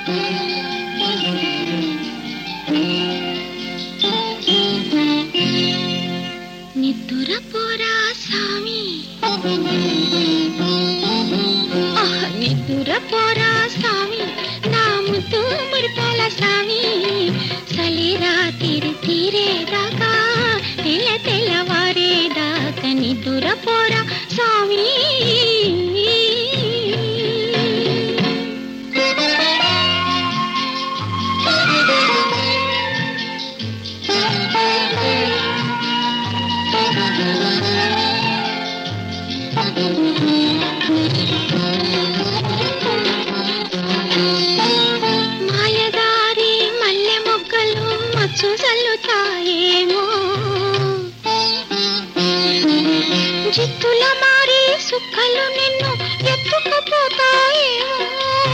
నిద్దుర పోరా స్వామి ఆహ్, నిద్దుర పోరా స్వామి నా ముద్దు మురిపాల స్వామి సలిరా తిరి తీరేదాకా తెల్ల తెల్లవారేదాకా నిద్దుర పోరా స్వామి మాయదారి మల్లె మొగ్గలు మచ్చు చల్లుతాయేమో జిత్తుల మారి సుక్కలు నిన్ను ఎత్తుకుపోతాయేమో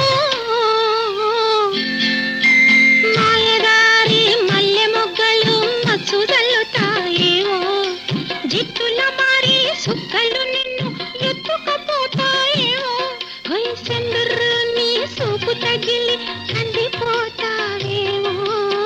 మాయదారి మల్లె మొగ్గలు మచ్చు చల్లుతాయేమో జిత్తుల మారి సుక్కలు నిన్ను ఎత్తుకుపోతాయేమో వయసెందరు నీ సూపు తగిలి కందిపోతావేమో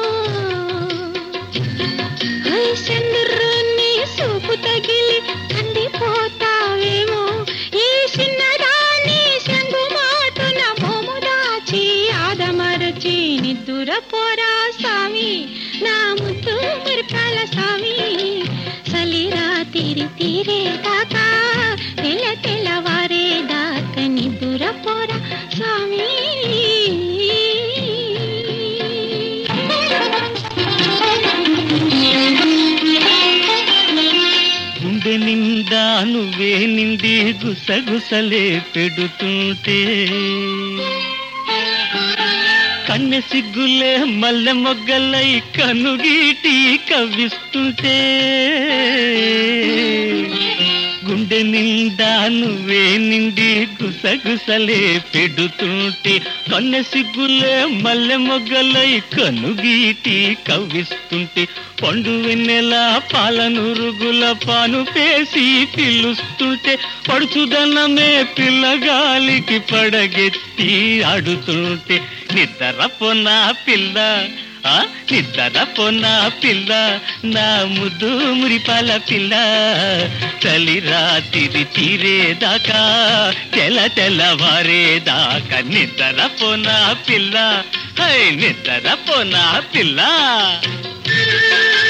వయసెందరు నీ సూపు తగిలి కందిపోతావేమో ఈ చిన్నదాని సంగు మాటున మోము దాచి ఆదమరచి నిద్దుర పోరా స్వామి నా ముద్దు మురిపాల స్వామి సలిరా తిరి తీరే దాకా తెల్ల తెల్లవారే దాకా నిద్దుర పోరా స్వామి గుండె నిండా నువ్వే నిండి గుసగుసలే పెడుతుంటే కన్నె సిగ్గులే మల్లె మొగ్గలై కనుగీటి కవ్విస్తుంటే గుండె నిండా నువ్వే నిండి గుసగుసలే పెడుతుంటే కన్నె సిగ్గులే మల్లె మొగ్గలై కనుగీటి కవ్విస్తుంటే పండు వెన్నెల పాలనురుగుల పాను పేసి పిలుస్తుంటే పడుచుదనమే పిల్లగాలికి పడగెత్తి ఆడుతుంటే నిద్రపో నా పిల్ల ఆ నిద్రపో నా పిల్ల నా ముద్దు మురిపాల పిల్ల చలి రాత్రి తీరేదాకా తెల తెల్లవారేదాకా నిద్రపో నా పిల్ల హై నిద్రపో నా పిల్ల